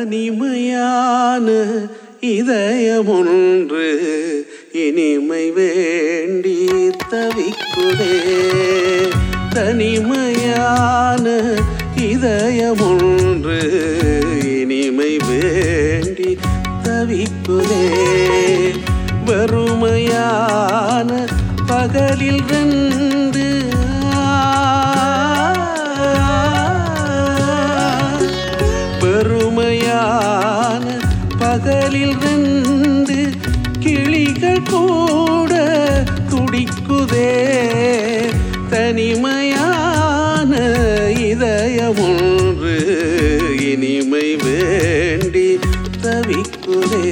தனிமையான இதயமொன்று இனிமை வேண்டி தவிக்குதே தனிமையான இதயமொன்று இனிமை வேண்டி தவிக்குதே வறுமையான பகலில் ரெண்டு பெருமையான பகலில் ரெண்டு கிளிகள் கூட துடிக்குதே தனிமையான இதயமொன்று இனிமை வேண்டி தவிக்குதே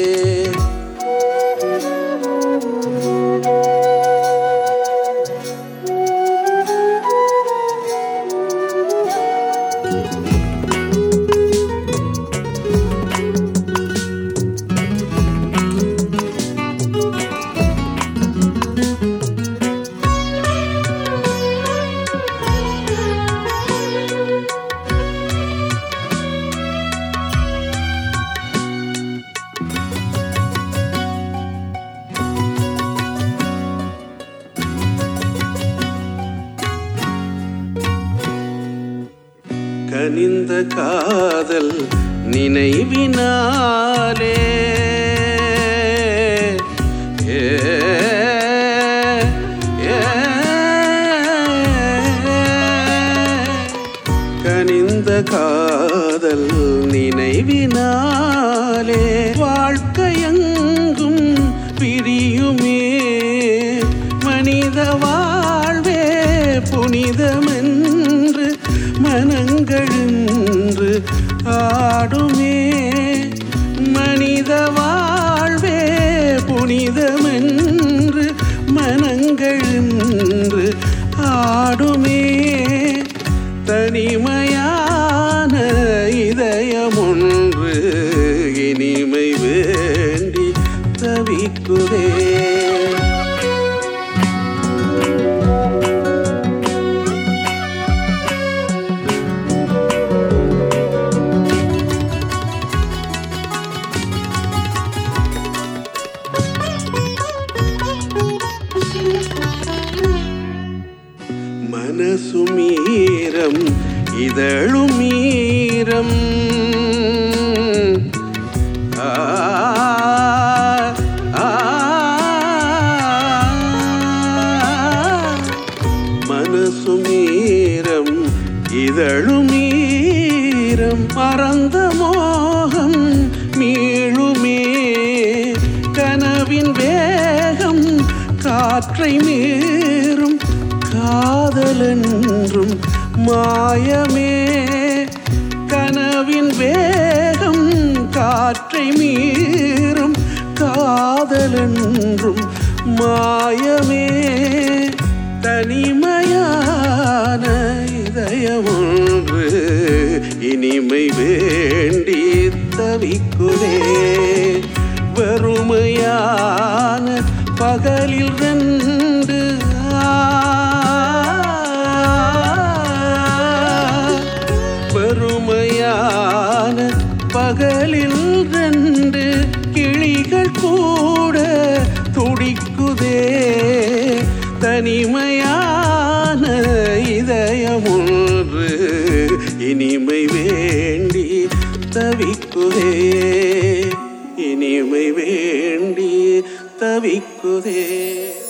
கனிந்த காதல் நினைவினாலே ஏ, ஏ, கனிந்த காதல் நினைவினாலே வாழ்க்கையெங்கும் பிரியுமே மனித வாழ்வே புனிதமென்று மனங்களென்று ஆடுமே மனித வாழ்வே புனிதமென்று மனங்களென்று ஆடுமே தனிமையான இதயமொன்று இனிமை வேண்டி தவிக்குதே മനസ്സുമീരം ഇതളുമീരം ആ, ആ, മനസ്സുമീരം ഇതളുമീരം മറந்த மோகம் மீளுமே கனவின் வேகம் காற்றை மீறும் காதலென்றும் மாயமே கனவின் வேகம் காற்றை மீறும் காதலென்றும் மாயமே தனிமையான இதயமொன்று இனிமை வேண்டி தவிக்குதே வெறுமையான பகலில் ரெண்டு பெருமையான பகலில் ரெண்டு கிளிகள் கூட துடிக்குதே தனிமையான இதயமொன்று இனிமை வேண்டி தவிக்குதே இனிமை வேண்டி தவிக்குதே